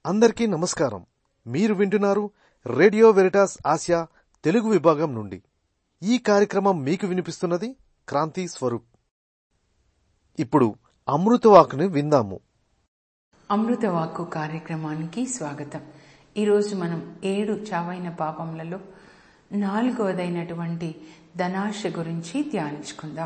అందరికీ నమస్కారం మీరు వింటున్నారు రేడియో వెరిటాస్ ఆసియా తెలుగు విభాగం నుండి ఈ కార్యక్రమం మీకు వినిపిస్తున్నది క్రాంతి స్వరూప్ ఇప్పుడు అమృతవాకుని విందాము అమృతవాక్కు కార్యక్రమానికి స్వాగతం ఈరోజు మనం ఏడు చావైన పాపములలో నాలుగవదైనటువంటి ధనాశ గురించి ధ్యానించుకుందాం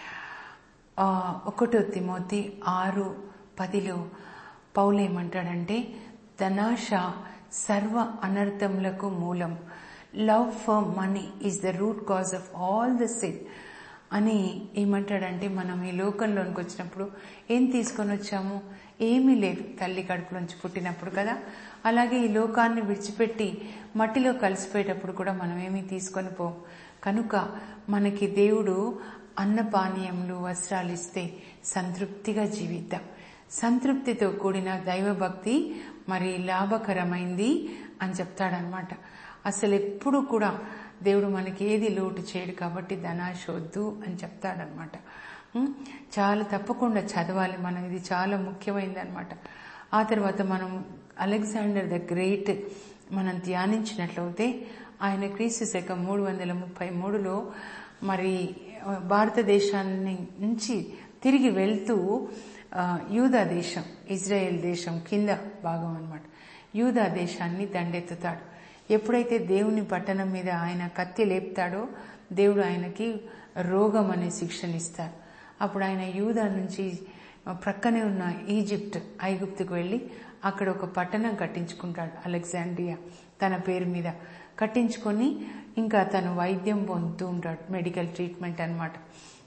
ఆ, ఒకటో తిమోతి ఆరు పదిలో పౌలేమంటాడంటే ధనాశ సర్వ అనర్థములకు మూలం love for money is the root cause of all the sin అని ఏమంటాడంటే మనం ఈ లోకంలోనికి వచ్చినప్పుడు ఏం తీసుకొని వచ్చాము ఏమీ లేదు తల్లి కడుపులోంచి పుట్టినప్పుడు కదా అలాగే ఈ లోకాన్ని విడిచిపెట్టి మట్టిలో కలిసిపోయేటప్పుడు కూడా మనం ఏమీ తీసుకొని పోం కనుక మనకి దేవుడు అన్నపానీయములు వస్త్రాలు ఇస్తే సంతృప్తిగా జీవిద్దాం సంతృప్తితో కూడిన దైవభక్తి మరి లాభకరమైంది అని చెప్తాడనమాట అసలు ఎప్పుడు కూడా దేవుడు మనకి ఏది లోటు చేయడు కాబట్టి ధనాశ వద్దు అని చెప్తాడనమాట ఉం? చాలా తప్పకుండా చదవాలి మనం ఇది చాలా ముఖ్యమైనది అనమాట ఆ తర్వాత మనం అలెగ్జాండర్ ద గ్రేట్ మనం ధ్యానించినట్లయితే ఆయన క్రీస్తు శకం మూడు వందల ముప్పై మూడులో మరి ఆ, భారతదేశాన్ని నుంచి తిరిగి వెళ్తూ ఆ, యూదా దేశం ఇజ్రాయెల్ దేశం కింద భాగం అన్నమాట యూదా దేశాన్ని దండెత్తుతాడు ఎప్పుడైతే దేవుని పట్టణం మీద ఆయన కత్తి లేపుతాడో దేవుడు ఆయనకి రోగం అనే శిక్షనిస్తారు అప్పుడు ఆయన యూదా నుంచి ప్రక్కనే ఉన్న ఈజిప్ట్ ఐగుప్తుకు వెళ్ళి అక్కడ ఒక పట్టణం కట్టించుకుంటాడు అలెగ్జాండ్రియా తన పేరు మీద కట్టించుకొని ఇంకా తను వైద్యం పొందుతూ ఉంటాడు మెడికల్ ట్రీట్మెంట్ అన్నమాట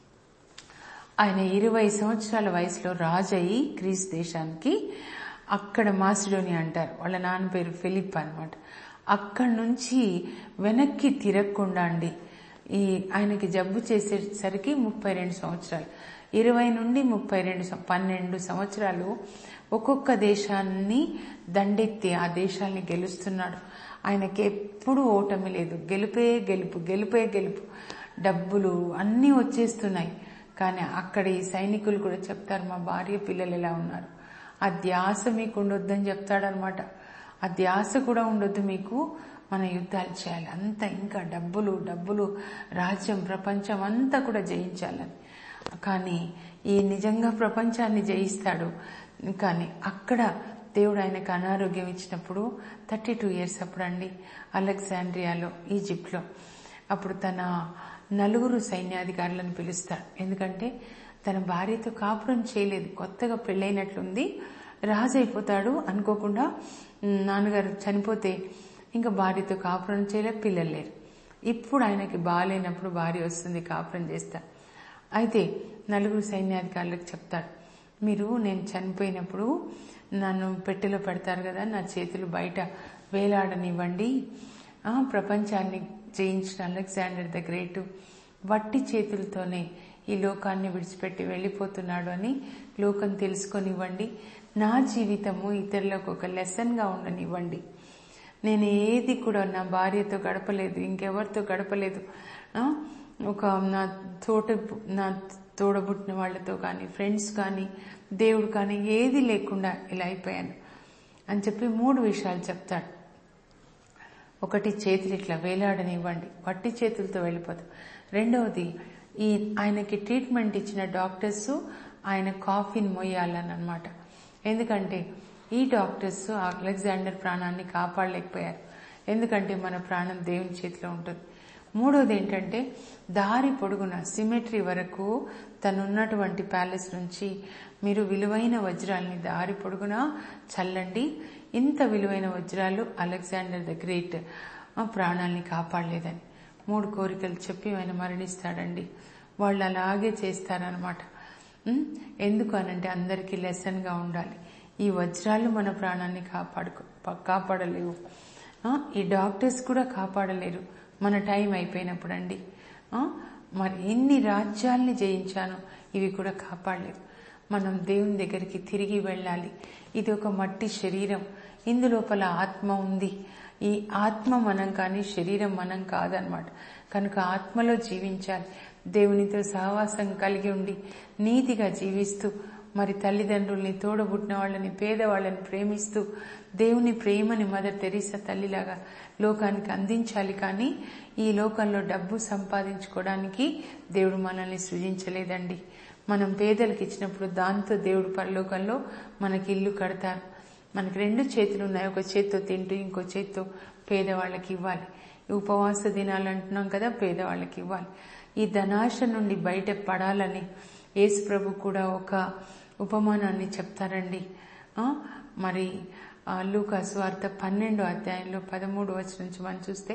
ఆయన ఇరవై సంవత్సరాల వయసులో రాజయ్యి గ్రీస్ దేశానికి అక్కడ మాసిడోని అంటారు వాళ్ళ నాన్న పేరు ఫిలిప్ అన్నమాట అక్కడి నుంచి వెనక్కి తిరగకుండా అండి ఈ ఆయనకి జబ్బు చేసేసరికి ముప్పై రెండు సంవత్సరాలు ఇరవై నుండి ముప్పై రెండు సం- పన్నెండు సంవత్సరాలు ఒక్కొక్క దేశాన్ని దండెత్తి ఆ దేశాల్ని గెలుస్తున్నాడు ఆయనకి ఎప్పుడూ ఓటమి లేదు గెలుపే గెలుపు గెలుపే గెలుపు డబ్బులు అన్నీ వచ్చేస్తున్నాయి కానీ అక్కడ ఈ సైనికులు కూడా చెప్తారు మా భార్య పిల్లలు ఎలా ఉన్నారు ఆ ధ్యాస మీకు ఉండొద్దని చెప్తాడనమాట ఆ ధ్యాస కూడా ఉండొద్దు మీకు మన యుద్ధాలు చేయాలి అంతా ఇంకా డబ్బులు డబ్బులు రాజ్యం ప్రపంచం అంతా కూడా జయించాలని కానీ ఈ నిజంగా ప్రపంచాన్ని జయిస్తాడు కానీ అక్కడ దేవుడు ఆయనకు అనారోగ్యం ఇచ్చినప్పుడు థర్టీ టూ ఇయర్స్ అప్పుడు అండి అలెగ్జాండ్రియాలో ఈజిప్ట్లో అప్పుడు తన నలుగురు సైన్యాధికారులను పిలుస్తాడు ఎందుకంటే తన భార్యతో కాపురం చేయలేదు కొత్తగా పెళ్ళైనట్లుంది రాజు అయిపోతాడు అనుకోకుండా ఉమ్, నాన్నగారు చనిపోతే ఇంకా భార్యతో కాపురం చేయలే పిల్లలు లేరు ఇప్పుడు ఆయనకి బాగాలేనప్పుడు భార్య వస్తుంది కాపురం చేస్తా అయితే నలుగురు సైన్యాధికారులకు చెప్తాడు మీరు నేను చనిపోయినప్పుడు నన్ను పెట్టెలో పెడతారు కదా నా చేతులు బయట వేలాడనివ్వండి ఆ, ప్రపంచాన్ని జయించిన అలెగ్జాండర్ ద గ్రేట్ వట్టి చేతులతోనే ఈ లోకాన్ని విడిచిపెట్టి వెళ్ళిపోతున్నాడు అని లోకం తెలుసుకొనివ్వండి నా జీవితము ఇతరులకు ఒక లెసన్గా ఉండనివ్వండి నేను ఏది కూడా నా భార్యతో గడపలేదు ఇంకెవరితో గడపలేదు ఆ, ఒక నా తోట నా తోడబుట్టిన వాళ్ళతో కానీ ఫ్రెండ్స్ కానీ దేవుడు కానీ ఏది లేకుండా ఇలా అయిపోయాను అని చెప్పి మూడు విషయాలు చెప్తాడు ఒకటి చేతులు ఇట్లా వేలాడనివ్వండి వట్టి చేతులతో వెళ్ళిపోతాం రెండవది ఈ ఆయనకి ట్రీట్మెంట్ ఇచ్చిన డాక్టర్స్ ఆయన కాఫీని మొయ్యాలని అనమాట ఎందుకంటే ఈ డాక్టర్స్ అలెగ్జాండర్ ప్రాణాన్ని కాపాడలేకపోయారు ఎందుకంటే మన ప్రాణం దేవుని చేతిలో ఉంటుంది మూడోది ఏంటంటే దారి పొడుగున సిమెట్రీ వరకు తనున్నటువంటి ప్యాలెస్ నుంచి మీరు విలువైన వజ్రాల్ని దారి పొడుగున చల్లండి ఇంత విలువైన వజ్రాలు అలెగ్జాండర్ ద గ్రేట్ ఆ, ప్రాణాల్ని కాపాడలేదని మూడు కోరికలు చెప్పి ఆయన మరణిస్తాడండి వాళ్ళు అలాగే చేస్తారనమాట ఉం? ఎందుకు అనంటే అందరికీ లెసన్గా ఉండాలి ఈ వజ్రాలు మన ప్రాణాన్ని కాపాడుకో ప- కాపాడలేవు ఆ, ఈ డాక్టర్స్ కూడా కాపాడలేరు మన టైం అయిపోయినప్పుడు అండి ఆ, మరి ఎన్ని రాజ్యాల్ని జయించానో ఇవి కూడా కాపాడలేవు మనం దేవుని దగ్గరికి తిరిగి వెళ్ళాలి ఇది ఒక మట్టి శరీరం ఇందులోపల ఆత్మ ఉంది ఈ ఆత్మ మనం కానీ శరీరం మనం కాదనమాట కనుక ఆత్మలో జీవించాలి దేవునితో సహవాసం కలిగి ఉండి నీతిగా జీవిస్తూ మరి తల్లిదండ్రుల్ని తోడబుట్టిన వాళ్ళని పేదవాళ్ళని ప్రేమిస్తూ దేవుని ప్రేమని మదర్ తెరీసా తల్లిలాగా లోకానికి అందించాలి కానీ ఈ లోకంలో డబ్బు సంపాదించుకోవడానికి దేవుడు మనల్ని సృజించలేదండి మనం పేదలకు ఇచ్చినప్పుడు దాంతో దేవుడు పరలోకంలో మనకి ఇల్లు కడతారు మనకి రెండు చేతులు ఉన్నాయి ఒక చేత్తో తింటూ ఇంకో చేత్తో పేదవాళ్ళకి ఇవ్వాలి ఈ ఉపవాస దినాలు అంటున్నాం కదా పేదవాళ్ళకి ఇవ్వాలి ఈ ధనాశ నుండి బయట పడాలని యేసు ప్రభు కూడా ఒక ఉపమానాన్ని చెప్తారండి ఆ, మరి లూకాసు వార్త పన్నెండో అధ్యాయంలో పదమూడు వచ్చి నుంచి మనం చూస్తే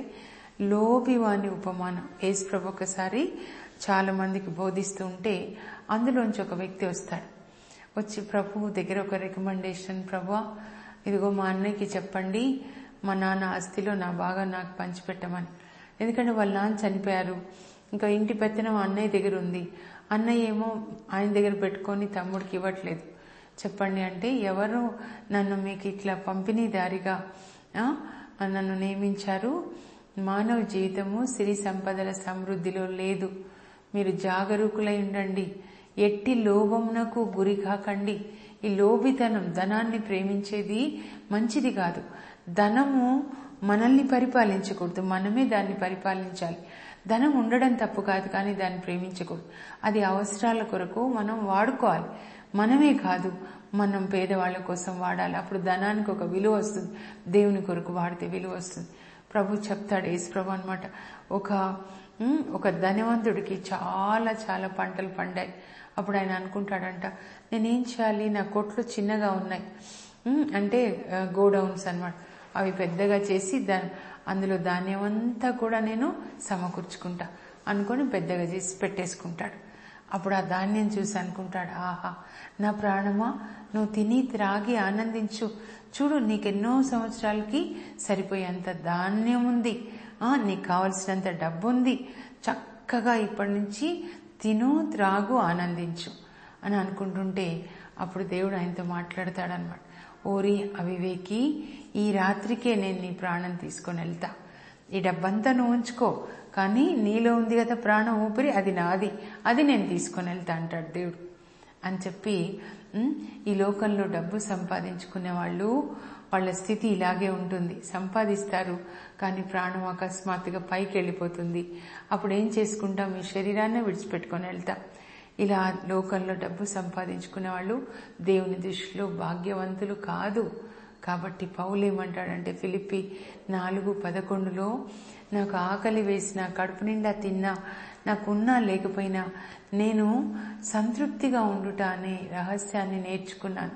లోబివాని ఉపమానం యేసు ప్రభు ఒకసారి చాలా మందికి బోధిస్తూ ఉంటే అందులోంచి ఒక వ్యక్తి వస్తాడు వచ్చి ప్రభు దగ్గర ఒక రికమెండేషన్ ప్రభా ఇదిగో మా అన్నయ్యకి చెప్పండి మా నాన్న ఆస్తిలో నా బాగా నాకు పంచిపెట్టమని ఎందుకంటే వాళ్ళ నాన్న చనిపోయారు ఇంకా ఇంటి పెత్తనం అన్నయ్య దగ్గర ఉంది అన్నయ్య ఏమో ఆయన దగ్గర పెట్టుకొని తమ్ముడికి ఇవ్వట్లేదు చెప్పండి అంటే ఎవరు నన్ను మీకు ఇట్లా పంపిణీదారిగా ఆ, నన్ను నియమించారు మానవ జీవితము సిరి సంపదల సమృద్ధిలో లేదు మీరు జాగరూకులై ఉండండి ఎట్టి లోభమునకు గురి కాకండి ఈ లోభితనం ధనాన్ని ప్రేమించేది మంచిది కాదు ధనము మనల్ని పరిపాలించకూడదు మనమే దాన్ని పరిపాలించాలి ధనం ఉండడం తప్పు కాదు కానీ దాన్ని ప్రేమించకూడదు అది అవసరాల కొరకు మనం వాడుకోవాలి మనమే కాదు మనం పేదవాళ్ళ కోసం వాడాలి అప్పుడు ధనానికి ఒక విలువ వస్తుంది దేవుని కొరకు వాడితే విలువ వస్తుంది ప్రభు చెప్తాడు యేసు ప్రభు అనమాట ఒక ఉమ్, ఒక ధనవంతుడికి చాలా చాలా పంటలు పండాయి అప్పుడు ఆయన అనుకుంటాడంట నేనేం చేయాలి నా కొట్లు చిన్నగా ఉన్నాయి ఉమ్, అంటే గోడౌన్స్ అన్నమాట అవి పెద్దగా చేసి దా అందులో ధాన్యం అంతా కూడా నేను సమకూర్చుకుంటా అనుకొని పెద్దగా చేసి పెట్టేసుకుంటాడు అప్పుడు ఆ ధాన్యం చూసి అనుకుంటాడు ఆహా నా ప్రాణమా నువ్వు తిని త్రాగి ఆనందించు చూడు నీకెన్నో సంవత్సరాలకి సరిపోయేంత ధాన్యం ఉంది ఆ, నీకు కావలసినంత డబ్బు ఉంది చక్కగా ఇప్పటి నుంచి తిను త్రాగు ఆనందించు అని అనుకుంటుంటే అప్పుడు దేవుడు ఆయనతో మాట్లాడతాడనమాట ఓరి అవివేకి ఈ రాత్రికే నేను నీ ప్రాణం తీసుకొని వెళ్తా ఈ డబ్బంతా నువ్వు ఉంచుకో కానీ నీలో ఉంది కదా ప్రాణం ఊపిరి అది నాది అది నేను తీసుకొని వెళ్తా అంటాడు దేవుడు అని చెప్పి ఉమ్, ఈ లోకంలో డబ్బు సంపాదించుకునే వాళ్ళు వాళ్ళ స్థితి ఇలాగే ఉంటుంది సంపాదిస్తారు కానీ ప్రాణం అకస్మాత్తుగా పైకి వెళ్ళిపోతుంది అప్పుడు ఏం చేసుకుంటాం ఈ శరీరాన్ని విడిచిపెట్టుకొని వెళ్తాం ఇలా లోకంలో డబ్బు సంపాదించుకునే వాళ్ళు దేవుని దృష్టిలో భాగ్యవంతులు కాదు కాబట్టి పౌలు ఏమంటాడంటే ఫిలిప్పి నాలుగు పదకొండులో నాకు ఆకలి వేసిన కడుపు నిండా తిన్నా నాకున్నా లేకపోయినా నేను సంతృప్తిగా ఉండుట అనే రహస్యాన్ని నేర్చుకున్నాను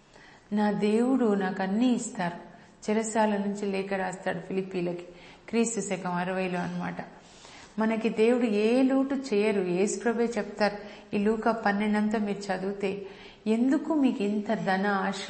నా దేవుడు నాకు అన్నీ ఇస్తారు చెరసాల నుంచి లేఖ రాస్తాడు ఫిలిప్పీలకి క్రీస్తు శకం అరవైలో అన్నమాట మనకి దేవుడు ఏ లోటు చేయరు ఏసుప్రభే చెప్తారు ఈ లూక పన్నెండంతా మీరు చదివితే ఎందుకు మీకు ఇంత ధన ఆశ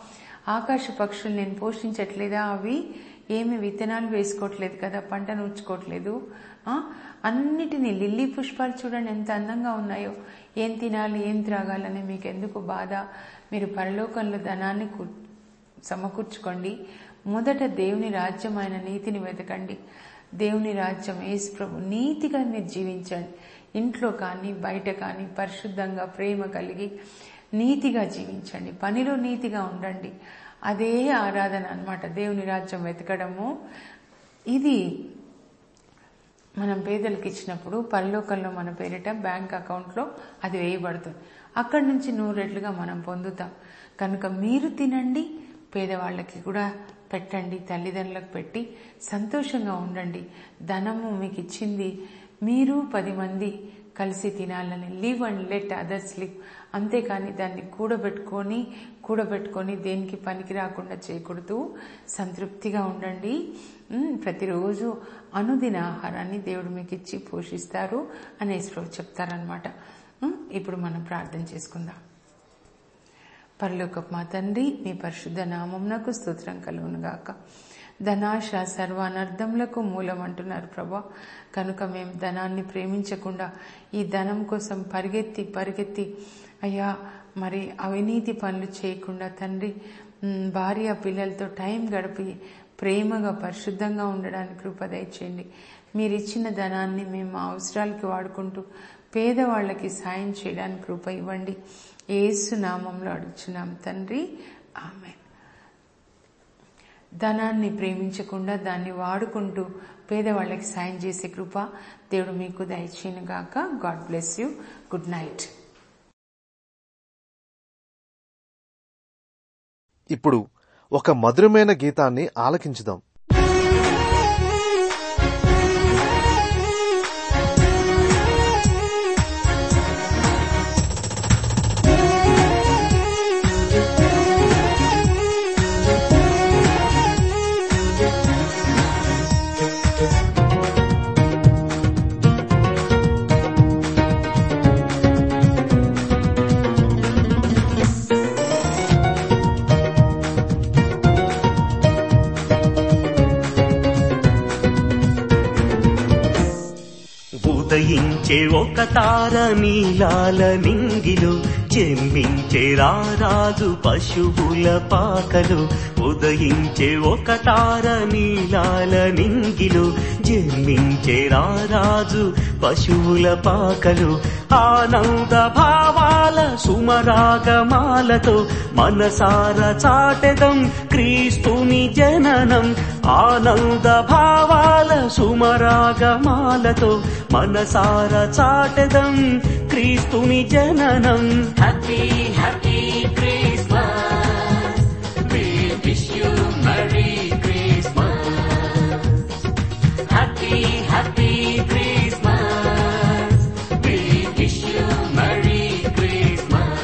ఆకాశ పక్షులు నేను పోషించట్లేదా అవి ఏమి విత్తనాలు వేసుకోవట్లేదు కదా పంట నూర్చుకోవట్లేదు ఆ? అన్నిటినీ లిల్లీ పుష్పాలు చూడండి ఎంత అందంగా ఉన్నాయో ఏం తినాలి ఏం త్రాగాలని మీకు ఎందుకు బాధ మీరు పరలోకంలో ధనాన్ని కు- సమకూర్చుకోండి మొదట దేవుని రాజ్యం ఆయన నీతిని వెతకండి దేవుని రాజ్యం యేసు ప్రభు నీతిగా మీరు జీవించండి ఇంట్లో కానీ బయట కానీ పరిశుద్ధంగా ప్రేమ కలిగి నీతిగా జీవించండి పనిలో నీతిగా ఉండండి అదే ఆరాధన అన్నమాట దేవుని రాజ్యం వెతకడము ఇది మనం పేదలకు ఇచ్చినప్పుడు పరలోకంలో మన పేరిట బ్యాంక్ అకౌంట్లో అది వేయబడుతుంది అక్కడి నుంచి నూరు రెట్లుగా మనం పొందుతాం కనుక మీరు తినండి పేదవాళ్ళకి కూడా పెట్టండి తల్లిదండ్రులకు పెట్టి సంతోషంగా ఉండండి ధనము మీకు ఇచ్చింది మీరు పది మంది కలిసి తినాలని live and let others live అంతేకాని దాన్ని కూడబెట్టుకొని కూడబెట్టుకొని దేనికి పనికి రాకుండా చేయకూడదు సంతృప్తిగా ఉండండి ఉమ్, ప్రతిరోజు అనుదిన ఆహారాన్ని దేవుడు మీకు ఇచ్చి పోషిస్తారు అని యేసుప్రభు చెప్తారనమాట ఉమ్, ఇప్పుడు మనం ప్రార్థన చేసుకుందాం పరలోకపు మా తండ్రి మీ పరిశుద్ధ నామమునకు స్తోత్రం కలుగునుగాక ధనాశ సర్వానర్థములకు మూలం అంటున్నారు ప్రభా కనుక మేము ధనాన్ని ప్రేమించకుండా ఈ ధనం కోసం పరిగెత్తి పరిగెత్తి అయ్యా మరి అవినీతి పనులు చేయకుండా తండ్రి ఉమ్, భార్య పిల్లలతో టైం గడిపి ప్రేమగా పరిశుద్ధంగా ఉండడానికి కృప దయచేయండి మీరు ఇచ్చిన ధనాన్ని మేము మా అవసరాలకి వాడుకుంటూ పేదవాళ్ళకి సాయం చేయడానికి కృప ఇవ్వండి ఏసు నామంలో అడుగుచున్నాం తండ్రి ఆమె ధనాన్ని ప్రేమించకుండా దాన్ని వాడుకుంటూ పేదవాళ్ళకి సాయం చేసే కృప దేవుడు మీకు దయచేయను గాక God bless you good night ఇప్పుడు ఒక మధురమైన గీతాన్ని ఆలకించుదాం ఉదయించే ఒక తార నీలాల నింగిలో జన్మించే రారాజు పశువుల పాకలు ఉదయించే ఒక తార నీలాల నింగిలో జన్మించే రారాజు పశువుల పాకలు ఆనంద భావాల సుమరాగమాలతో మనసార చాటెదం క్రీస్తుని జననం ఆనంద భావాల సుమరాగమాలతో మనసార చాటెదం క్రీస్తుని జననం happy happy Christmas we wish you merry Christmas happy happy Christmas we wish you merry Christmas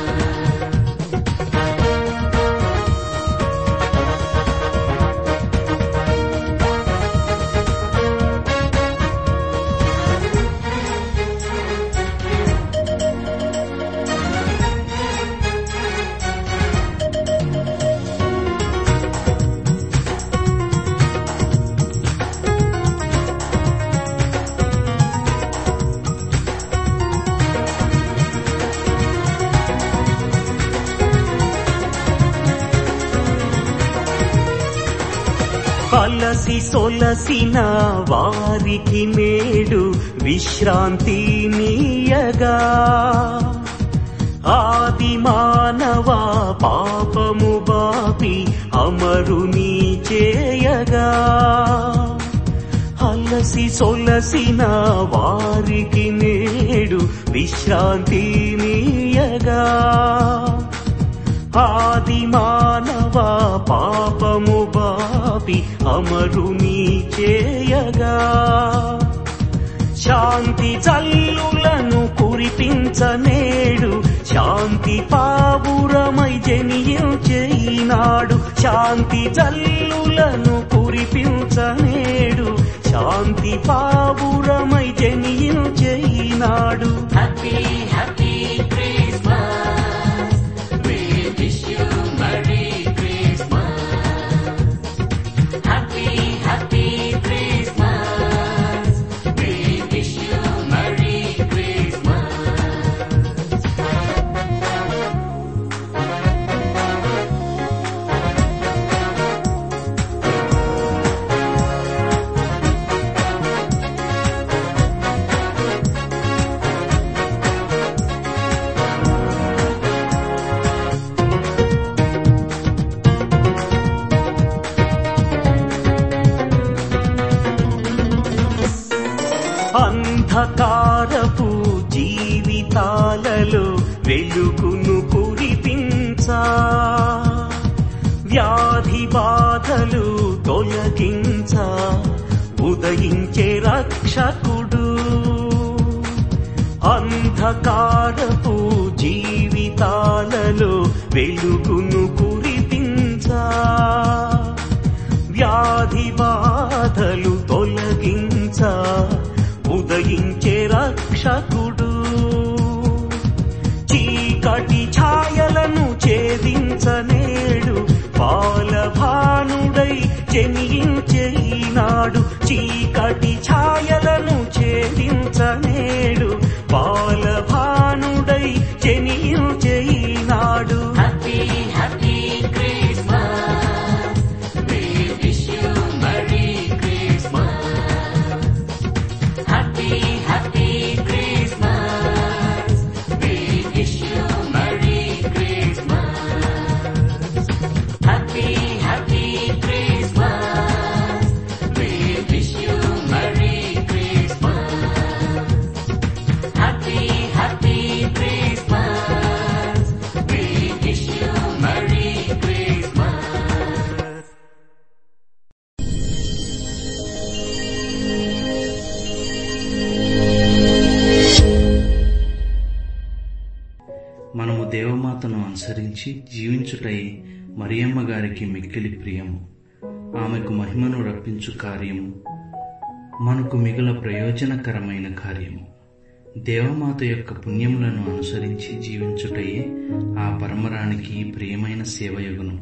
అలసి సొలసిన వారికి నేడు విశ్రాంతి నీయగా ఆది మానవ పాపము బాపి అమరుని చేయగా అలసి సొలసిన వారికి నేడు విశ్రాంతి నీయగా ఆది మానవ పాపము బాపి అమరుని చేయగా శాంతి జల్లులను కురిపించనేడు శాంతి పావురమై జనియుచేయినాడు శాంతి జల్లులను కురిపించనేడు శాంతి పావురమై జనియుచేయినాడు happy happy Christmas we wish you merry Christmas happy happy Christmas we wish you merry Christmas అంధకారపు జీవితాలలో వెలుగును కురిపించా వ్యాధి బాధలు తొలగించా ఉదయించే రక్షకుడు అంధకారపు జీవితాలలో వెలుగును కురిపించా వ్యాధి బాధలు తొలగించా ఉదయించే రక్షకుడు చీకటి ఛాయలను ఛేదించనేడు బాలభానుడై జనించేనాడు చీకటి ఛాయలను ఛేదించనేడు బాలభానుడై జనించేనాడు happy happy Christmas we wish you merry Christmas happy happy Christmas we wish you merry అనుసరించి జీవించుటయే మరియమ్మ గారికి మిక్కిలి ప్రియము ఆమెకు మహిమను రప్పించు కార్యము మనకు మిగుల ప్రయోజనకరమైన కార్యము దేవమాత యొక్క పుణ్యములను అనుసరించి జీవించుటయే ఆ పరమరానికి ప్రియమైన సేవయగును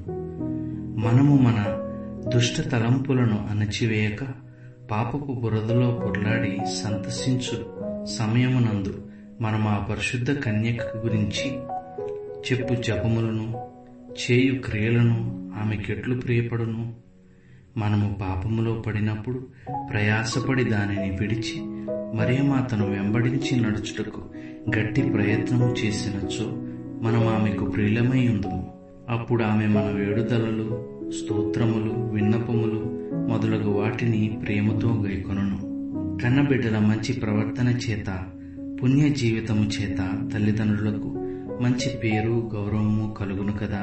మనము మన దుష్ట తలంపులను అణచివేయక పాపపు బురదలో పొర్లాడి సంతసించు సమయమునందు మనం ఆ పరిశుద్ధ కన్యక గురించి చెప్పు జపములను చేయు క్రియలను ఆమెకెట్లు ప్రియపడును మనము పాపములో పడినప్పుడు ప్రయాసపడి దానిని విడిచి మరియమాతను వెంబడించి నడుచుటకు గట్టి ప్రయత్నము చేసినచో మనం ఆమెకు ప్రియులమై ఉందుము అప్పుడు ఆమె మన వేడుదలలు స్తోత్రములు విన్నపములు మొదలగు వాటిని ప్రేమతో గైకొనును కన్నబిడ్డల మంచి ప్రవర్తన చేత పుణ్య జీవితము చేత తల్లిదండ్రులకు మంచి పేరు గౌరవము కలుగును కదా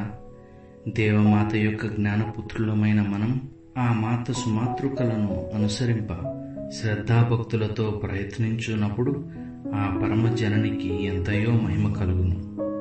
దేవమాత యొక్క జ్ఞానపుత్రులమైన మనం ఆ మాత సుమాతృకలను అనుసరింప శ్రద్ధాభక్తులతో ప్రయత్నించున్నప్పుడు ఆ పరమ జననికి ఎంతయో మహిమ కలుగును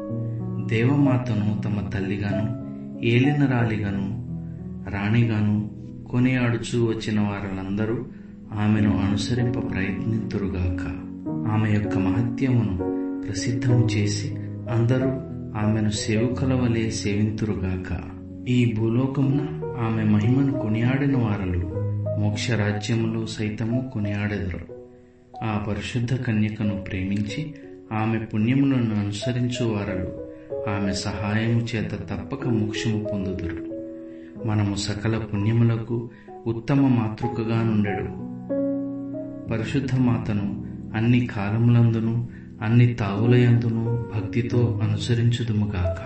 దేవమాతను తమ తల్లిగాను ఏలినరాలిగాను రాణిగాను కొనియాడుచూ వచ్చిన వారందరూ ఆమెను అనుసరింప ప్రయత్నితురుగాక ఆమె యొక్క మహత్యమును ప్రసిద్ధము చేసి అందరూ ఆమెను సేవకుల వలె సేవింతురుగాక ఈ భూలోకమున ఆమె మహిమను కొనియాడిన వారలు మోక్ష రాజ్యములో సైతము కొనియాడెదరు ఆ పరిశుద్ధ కన్యకను ప్రేమించి ఆమె పుణ్యములను అనుసరించు వారలు ఆమె సహాయము చేత తప్పక మోక్షము పొందుదురు మనము సకల పుణ్యములకు ఉత్తమ మాతృకగా నుండెడు పరిశుద్ధ మాతను అన్ని కాలములందును అన్ని తావులయందును భక్తితో అనుసరించుదుముగాక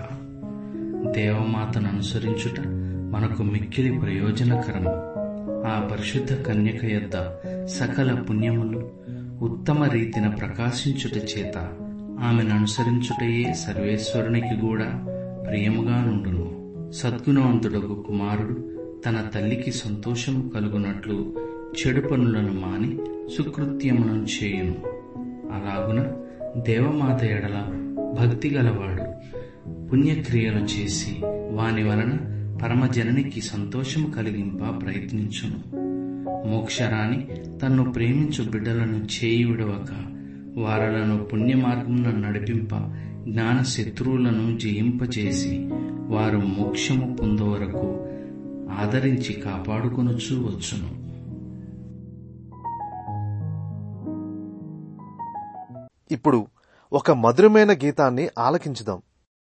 దేవమాతను అనుసరించుట మనకు మిక్కిలి ప్రయోజనకరము ఆ పరిశుద్ధ కన్యక యొద్ద సకల పుణ్యములు ఉత్తమ రీతిన ప్రకాశించుట చేత ఆమెను అనుసరించుటయే సర్వేశ్వరునికి కూడా ప్రియముగా నుండును సద్గుణవంతుడకు కుమారుడు తన తల్లికి సంతోషము కలుగునట్లు చెడు పనులను మాని సుకృత్యములను చేయును అలాగున దేవమాత ఎడల భక్తి గలవాడు పుణ్యక్రియలు చేసి వాని వలన పరమజననికి సంతోషము కలిగింప ప్రయత్నించును మోక్షరాణి తన్ను ప్రేమించు బిడ్డలను చేయి విడవక వారలను పుణ్య మార్గమున నడిపింప జ్ఞాన శత్రువులను జయింపచేసి వారు మోక్షము పొందవరకు ఆదరించి కాపాడుకొనుచూ వచ్చును ఇప్పుడు ఒక మధురమైన గీతాన్ని ఆలకించుదాం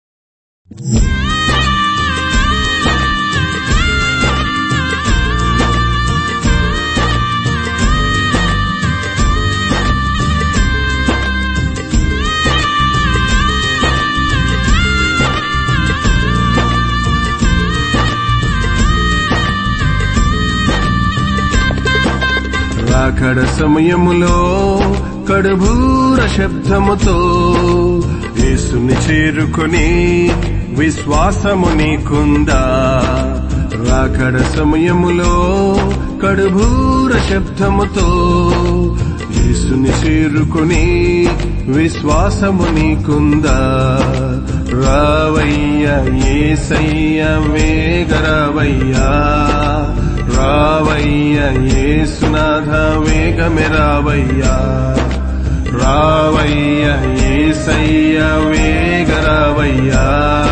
రాకడ సమయములో కడుభూర శబ్దముతో యేసుని చేరుకొని విశ్వాసము నీకుందా రాకడ సమయములో కడుభూర శబ్దముతో యేసుని చేరుకొని విశ్వాసము నీకుందా రావయ్య ఏసయ్య వేగరావయ్యా రావయ్య ఏసునాథ వేగమే రావయ్యా రావయ్య ఏసయ్య వేగరావయ్యా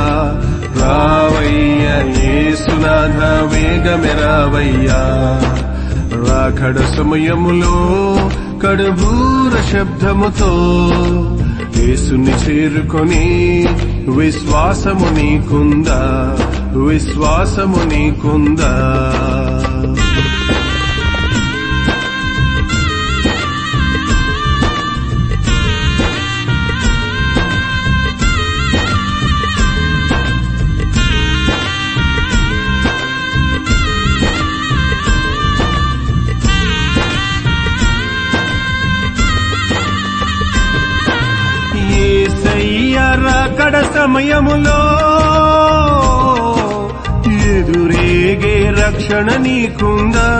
రావయ్య ఏసునాథ వేగమే రావయ్యా రాకడ సమయములో కడుభూర శబ్దముతో యేసుని చేరుకొని విశ్వాసము నీకుందా విశ్వాసము నీకుందా ఏసయ్య రాకడ సమయములో ఎదురేగే రక్షణ నీకుందా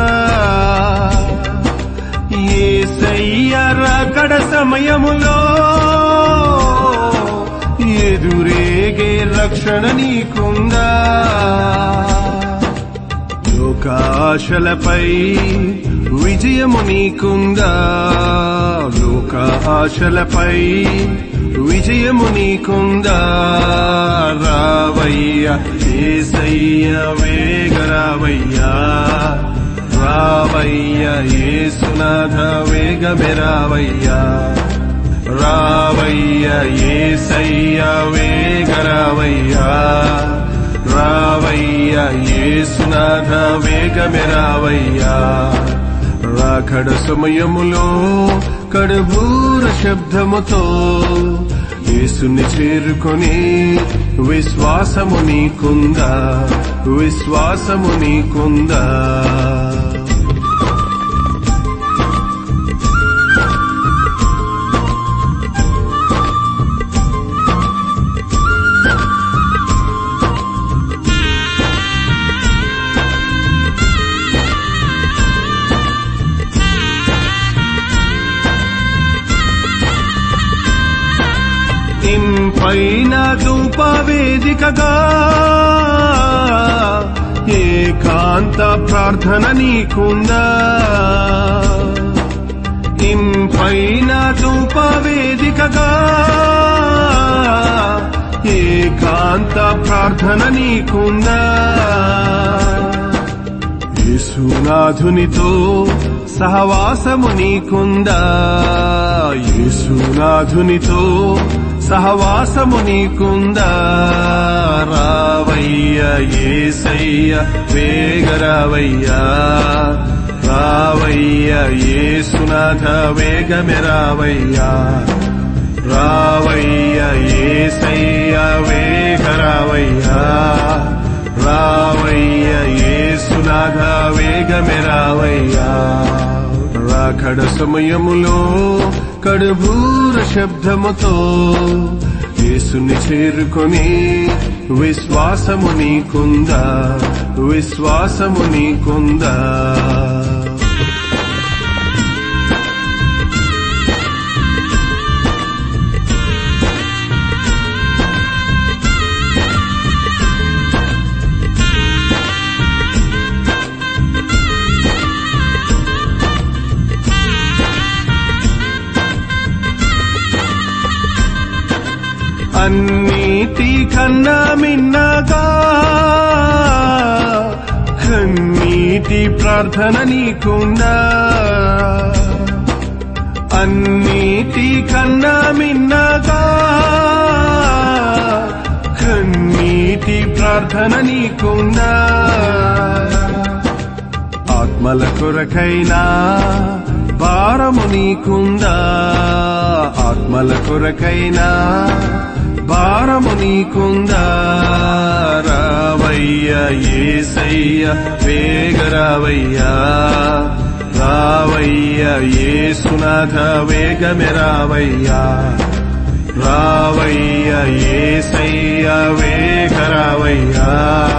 ఏసయ్య రాకడ సమయములో ఎదురేగే రక్షణ నీకుందా లోకాశలపై విజయము నీకుందా లోక ఆశలపై విజయము నీకుందా రావయ్య ఏసయ్య వేగరావయ్యా రావయ్య ఏసునాథ వేగమే రావయ్యా రావయ్య ఏసయ్య వేగరావయ్యా రావయ్య ఏసునాథ వేగమే రావయ్యా రాకడ సమయములో కడుబూర శబ్దముతో యేసుని చేరుకొని విశ్వాసము నీకుందా విశ్వాసము నీకుందా ఇంపైన ధూప వేదికగా ఏకాంత ప్రార్థన నీకుందా ఇంపైన ధూప వేదికగా ఏకాంత ప్రార్థన నీకుందా యేసునాథునితో సహవాసము నీకుందా యేసునాథునితో సహవాసము నీకుందా రావయ్య ఏసయ్య వేగరావయ్యా రావయ్య ఏసునాథ వేగమే రావయ్యా రావయ్య ఏసయ్య వేగరావయ్యా రావయ్య ఏసునాథ వేగమే రావయ్యా రాకడ సమయములో కడుబూర శబ్దముతో యేసుని చేరుకొని విశ్వాసము నీకుందా విశ్వాసము నీకుందా అన్నిటి కన్నా మిన్నగా కన్నీటి ప్రార్థన నీకుందా అన్నిటి కన్నా మిన్నగా కన్నీటి ప్రార్థన నీకుందా ఆత్మల కొరకైనా భారము నీకుందా ఆత్మల కొరకైనా భారము నీకుందా రావయ్య ఏసయ్య వేగరావయ్యా రావయ్య ఏసునాథ వేగమే రావయ్యా రావయ్య ఏసయ్య వేగరావయ్యా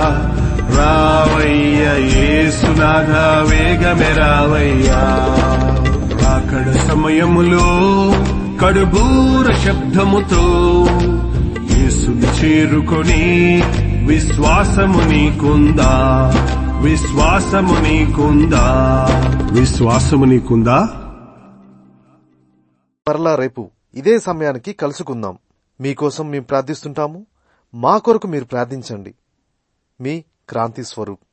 రావయ్య ఏసునాథ వేగమే రావయ్యా రాకడ సమయములో కడుబూర శబ్దముతో యేసుని చేరుకొని విశ్వాసము నీకుందా విశ్వాసము నీకుందా విశ్వాసము నీకుందా మరలా రేపు ఇదే సమయానికి కలుసుకుందాం మీకోసం మేము ప్రార్థిస్తుంటాము మా కొరకు మీరు ప్రార్థించండి మీ క్రాంతి స్వరూప్